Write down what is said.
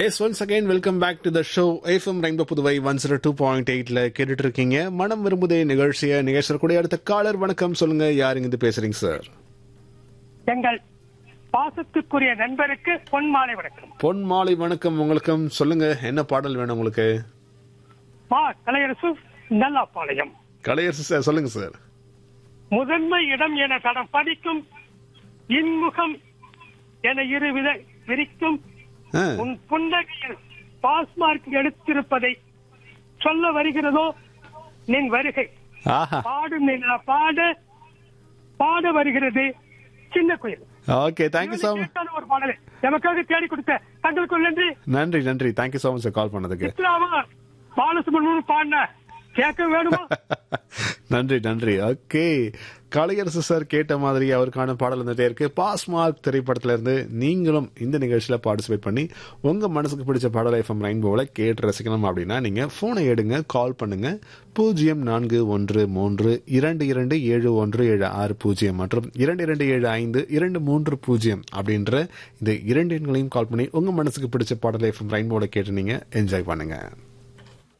S once again welcome back to the show FM rainbow Puduvai one zero two point எயிட்ல கேட்டுட்டு இருக்கீங்க மனம் விரும்புதே நிகழ்ச்சியை நிகழ்ச்சியில் கூட அடுத்த காலர் வணக்கம் சொல்லுங்க யாருங்க இருந்து பேசுறீங்க சார் எங்கள் பாசத்துக்குரிய நண்பருக்கு பொன் மாலை வணக்கம் பொன் மாலை வணக்கம் உங்களுக்கும் சொல்லுங்க என்ன பாடல் வேணும் உங்களுக்கு மா கலையரசு நல்லாப்பாளையம் கலையரசு சார் சொல்லுங்க சார் முதன்மை இடம் என தடம் பதிக்கும் இன்முகம் என இரு வித விரிக்கும் ஆ, உன் புன்னகையில் பாஸ்மார்க் எடுத்திருப்பதை சொல்ல வருகிறதோ நின் வருகை ஆஹா பாடும் நிலா பாட பாட வருகிறது சின்ன குயில் ஓகே தேங்க்யூ ஸோ மச் கேட்காத ஒரு பாடலை நமக்காக தேடி கொடுத்த தங்களுக்கு நன்றி நன்றி நன்றி தேங்க்யூ ஸோ மச் கால் பண்ணதுக்கு சித்ராவா பாலசுப்ரமணியன் பாடின கேட்க வேணுமா நன்றி நன்றி ஓகே கலையரசு சார் கேட்ட மாதிரி அவருக்கான பாடல் வந்துட்டே இருக்கு பாஸ் மார்க் திரைப்படத்துல இருந்து நீங்களும் இந்த நிகழ்ச்சியில பார்ட்டிசிபேட் பண்ணி உங்க மனசுக்கு பிடிச்ச பாடல் எஃப்எம் ரெயின்போவில் கேட்டு ரசிக்கணும் அப்படின்னா நீங்க போனை எடுங்க கால் பண்ணுங்க பூஜ்ஜியம் நான்கு ஒன்று மூன்று இரண்டு இரண்டு ஏழு ஒன்று ஏழு ஆறு பூஜ்ஜியம் மற்றும் இரண்டு இரண்டு ஏழு ஐந்து இரண்டு மூன்று பூஜ்ஜியம் அப்படின்ற இந்த இரண்டு எண்களையும் கால் பண்ணி உங்க மனசுக்கு பிடிச்ச பாடல் எஃப்எம் ரெயின்போவில் கேட்டு நீங்க என்ஜாய் பண்ணுங்க